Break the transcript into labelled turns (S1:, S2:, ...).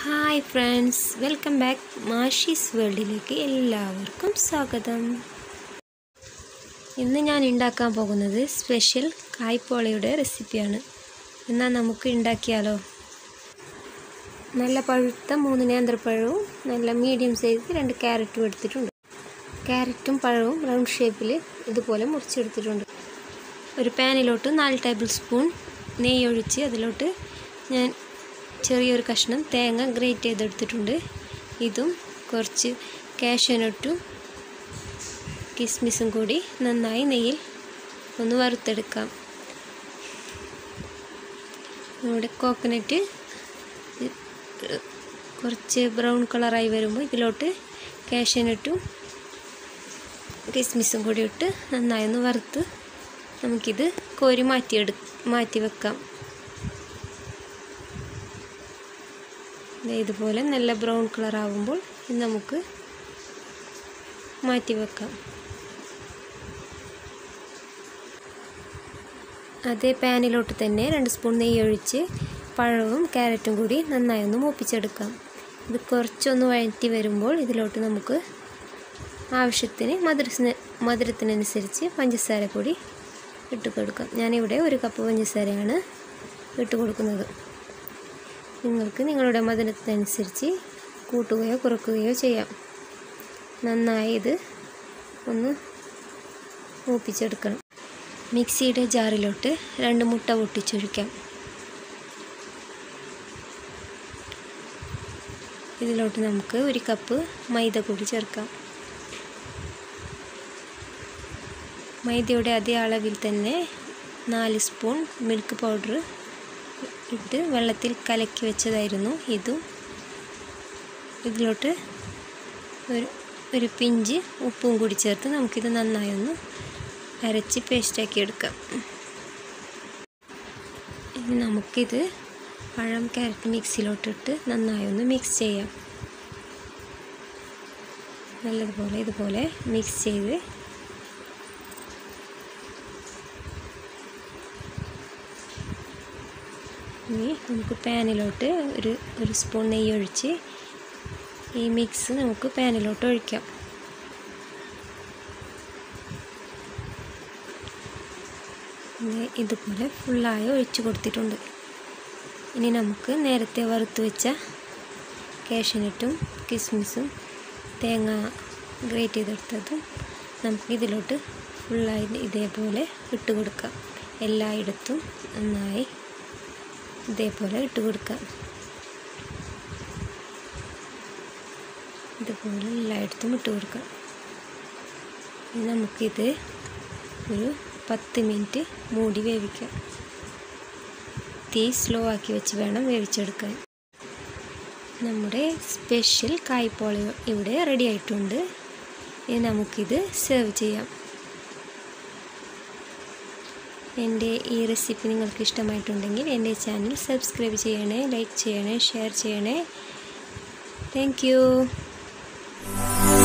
S1: hi friends welcome back Mashi's വേൾഡിലേക്ക് എല്ലാവർക്കും സ്വാഗതം ഇന്ന് ഞാൻ ഉണ്ടാക്കാൻ പോകുന്നത് സ്പെഷ്യൽ കായ്പോളയുടെ റെസിപ്പിയാണ് എന്നാൽ നമുക്ക് ഉണ്ടാക്കിയാലോ നല്ല പഴുത്ത മൂന്ന് നേന്ത്രപ്പഴവും നല്ല മീഡിയം സൈസ് രണ്ട് ക്യാരറ്റും എടുത്തിട്ടുണ്ട് ക്യാരറ്റും പഴവും റൗണ്ട് ഷേപ്പിൽ ഇതുപോലെ മുറിച്ചെടുത്തിട്ടുണ്ട് ഒരു പാനിലോട്ട് നാല് ടേബിൾ സ്പൂൺ നെയ്യ് ഒഴിച്ച് അതിലോട്ട് ഞാൻ ചെറിയൊരു കഷ്ണം തേങ്ങ ഗ്രേറ്റ് ചെയ്തെടുത്തിട്ടുണ്ട് ഇതും കുറച്ച് കാഷ്യനട്ടും കിസ്മിസും കൂടി നന്നായി നെയ്യിൽ ഒന്ന് വറുത്തെടുക്കാം നമ്മുടെ കോക്കനട്ട് കുറച്ച് ബ്രൗൺ കളറായി വരുമ്പോൾ ഇതിലോട്ട് കാഷ്യനട്ടും കിസ്മിസും കൂടി ഇട്ട് നന്നായി ഒന്ന് വറുത്ത് നമുക്കിത് കോരി മാറ്റിയെടു മാറ്റി വെക്കാം ഇതുപോലെ നല്ല ബ്രൗൺ കളർ ആകുമ്പോൾ ഇത് നമുക്ക് മാറ്റി വെക്കാം അതേ പാനിലോട്ട് തന്നെ രണ്ട് സ്പൂൺ നെയ്യ് ഒഴിച്ച് പഴവും ക്യാരറ്റും കൂടി നന്നായി ഒന്ന് മൂപ്പിച്ചെടുക്കാം ഇത് കുറച്ചൊന്ന് വഴറ്റി വരുമ്പോൾ ഇതിലോട്ട് നമുക്ക് ആവശ്യത്തിന് മധുരത്തിന് മധുരത്തിനനുസരിച്ച് പഞ്ചസാര കൂടി ഇട്ട് കൊടുക്കാം ഞാനിവിടെ ഒരു കപ്പ് പഞ്ചസാരയാണ് ഇട്ട് കൊടുക്കുന്നത് നിങ്ങൾക്ക് നിങ്ങളുടെ മധുരത്തിനനുസരിച്ച് കൂട്ടുകയോ കുറക്കുകയോ ചെയ്യാം നന്നായി ഇത് ഒന്ന് മൂപ്പിച്ചെടുക്കണം മിക്സിയുടെ ജാറിലോട്ട് രണ്ട് മുട്ട പൊട്ടിച്ചൊഴിക്കാം ഇതിലോട്ട് നമുക്ക് ഒരു കപ്പ് മൈദ കൂടി ചേർക്കാം മൈദയുടെ അതേ അളവിൽ തന്നെ നാല് സ്പൂൺ മിൽക്ക് പൗഡർ ഇട്ട് വെള്ളത്തിൽ കലക്കി വെച്ചതായിരുന്നു ഇതും ഇതിലോട്ട് ഒരു ഒരു പിഞ്ച് ഉപ്പും കൂടി ചേർത്ത് നമുക്കിത് നന്നായി ഒന്ന് അരച്ച് പേസ്റ്റാക്കി എടുക്കാം ഇനി നമുക്കിത് പഴം ക്യാരറ്റ് മിക്സിയിലോട്ടിട്ട് നന്നായി ഒന്ന് മിക്സ് ചെയ്യാം നല്ലതുപോലെ ഇതുപോലെ മിക്സ് ചെയ്ത് ഇനി നമുക്ക് പാനിലോട്ട് ഒരു ഒരു സ്പൂൺ നെയ്യ് ഒഴിച്ച് ഈ മിക്സ് നമുക്ക് പാനിലോട്ട് ഒഴിക്കാം ഇതുപോലെ ഫുള്ളായി ഒഴിച്ചു കൊടുത്തിട്ടുണ്ട് ഇനി നമുക്ക് നേരത്തെ വറുത്ത് വെച്ച കാഷ്യനട്ടും കിസ്മിസും തേങ്ങ ഗ്രേറ്റ് ചെയ്തെടുത്തതും നമുക്ക് ഇതിലോട്ട് ഫുള്ളായി ഇതേപോലെ ഇട്ട് കൊടുക്കാം എല്ലായിടത്തും നന്നായി ഇതേപോലെ ഇട്ട് കൊടുക്കാം ഇതുപോലെ എല്ലായിടത്തും ഇട്ട് കൊടുക്കാം നമുക്കിത് ഒരു പത്ത് മിനിറ്റ് മൂടി വേവിക്കാം തീ സ്ലോ ആക്കി വെച്ച് വേണം വേവിച്ചെടുക്കാൻ നമ്മുടെ സ്പെഷ്യൽ കായ്പോള ഇവിടെ റെഡി ആയിട്ടുണ്ട് ഇനി നമുക്കിത് സെർവ് ചെയ്യാം എൻ്റെ ഈ റെസിപ്പി നിങ്ങൾക്ക് ഇഷ്ടമായിട്ടുണ്ടെങ്കിൽ എൻ്റെ ചാനൽ സബ്സ്ക്രൈബ് ചെയ്യണേ ലൈക്ക് ചെയ്യണേ ഷെയർ ചെയ്യണേ താങ്ക്